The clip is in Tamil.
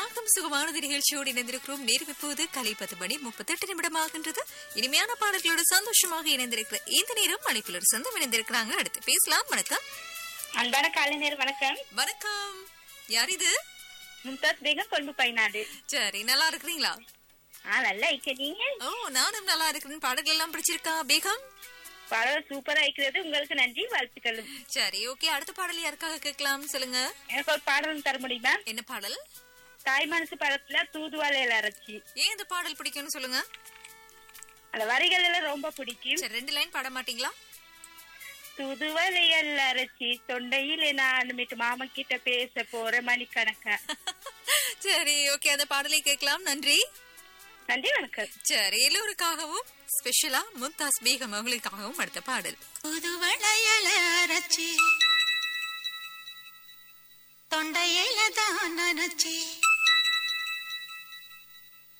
ராகம் சுகமானது நிகழ்ச்சியோடு இணைந்திருக்கிறோம் நேரம் இப்போது கலை பத்து மணி முப்பத்தெட்டு நிமிடம் ஆகின்றது இனிமையான பாடல்களோடு சந்தோஷமாக இணைந்திருக்கிற இந்த நேரம் அழைப்பில் ஒரு சொந்தம் இணைந்திருக்கிறாங்க அடுத்து பேசலாம் வணக்கம் அன்பான காலை நேரம் வணக்கம் வணக்கம் யார் இது மும்தாஸ் பேகம் கொழும்பு பயனாடு சரி நல்லா இருக்கிறீங்களா ஆ நல்லா இக்க நீங்க ஓ நானும் நல்லா இருக்கிறேன் பாடல்கள் எல்லாம் பிடிச்சிருக்கா பேகம் படம் சூப்பரா இருக்கிறது உங்களுக்கு நன்றி வாழ்த்துக்களும் சரி ஓகே அடுத்த பாடல் யாருக்காக கேட்கலாம் சொல்லுங்க எனக்கு ஒரு பாடல் தர முடியுமா என்ன பாடல் தாய் மனசு படத்துல தூதுவாலையில அரைச்சி ஏன் இந்த பாடல் பிடிக்கும்னு சொல்லுங்க அந்த வரிகள் எல்லாம் ரொம்ப பிடிக்கும் சரி ரெண்டு லைன் பாட மாட்டீங்களா தூதுவளையல் அரைச்சி தொண்டையில நான் மிட்டு மாமன் கிட்ட பேச போற மணிக்கணக்கா சரி ஓகே அந்த பாடலை கேட்கலாம் நன்றி நன்றி வணக்கம் சரி எல்லோருக்காகவும் ஸ்பெஷலா மும்தாஸ் பேகம் அவங்களுக்காகவும் அடுத்த பாடல் புதுவளையல அரைச்சி தொண்டையில தான் நனைச்சி